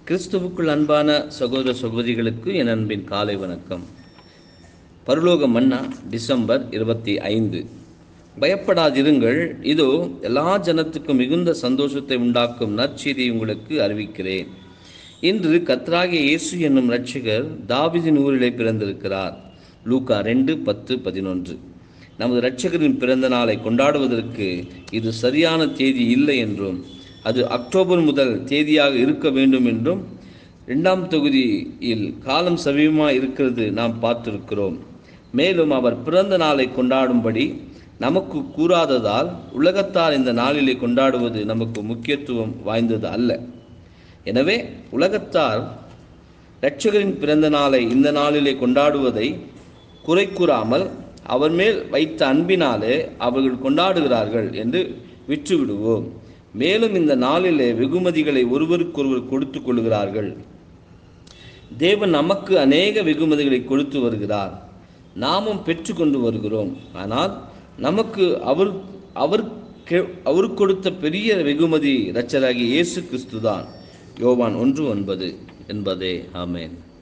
கிறிஸ்துவுக்குள் அன்பான சகோதர சகோதரிகளுக்கு என் அன்பின் காலை வணக்கம் பரலோக மன்னா டிசம்பர் இருபத்தி ஐந்து பயப்படாதிருங்கள் இதோ எல்லா ஜனத்துக்கும் மிகுந்த சந்தோஷத்தை உண்டாக்கும் நற்செய்தியை உங்களுக்கு அறிவிக்கிறேன் இன்று கத்ராகிய இயேசு என்னும் இரட்சகர் தாவிதின் ஊரிலே பிறந்திருக்கிறார் லூக்கா ரெண்டு பத்து பதினொன்று நமது இரட்சகரின் பிறந்த நாளை கொண்டாடுவதற்கு இது சரியான தேதி இல்லை என்றும் அது அக்டோபர் முதல் தேதியாக இருக்க வேண்டும் என்றும் இரண்டாம் தொகுதியில் காலம் சமீபமாக இருக்கிறது நாம் பார்த்திருக்கிறோம் மேலும் அவர் பிறந்த நாளை கொண்டாடும்படி நமக்கு கூறாததால் உலகத்தார் இந்த நாளிலே கொண்டாடுவது நமக்கு முக்கியத்துவம் வாய்ந்தது அல்ல எனவே உலகத்தார் இரட்சகரின் பிறந்த நாளை இந்த நாளிலே கொண்டாடுவதை குறை கூறாமல் அவர் மேல் வைத்த அன்பினாலே அவர்கள் கொண்டாடுகிறார்கள் என்று விற்றுவிடுவோம் மேலும் இந்த நாளிலே வெகுமதிகளை ஒருவருக்கொருவர் கொடுத்து கொள்கிறார்கள் தேவன் நமக்கு அநேக வெகுமதிகளை கொடுத்து வருகிறார் நாமும் பெற்றுக்கொண்டு வருகிறோம் ஆனால் நமக்கு அவர் அவர் அவர் கொடுத்த பெரிய வெகுமதி இரட்சராகிய இயேசு கிறிஸ்துதான் யோவான் ஒன்று ஒன்பது என்பதே ஆமேன்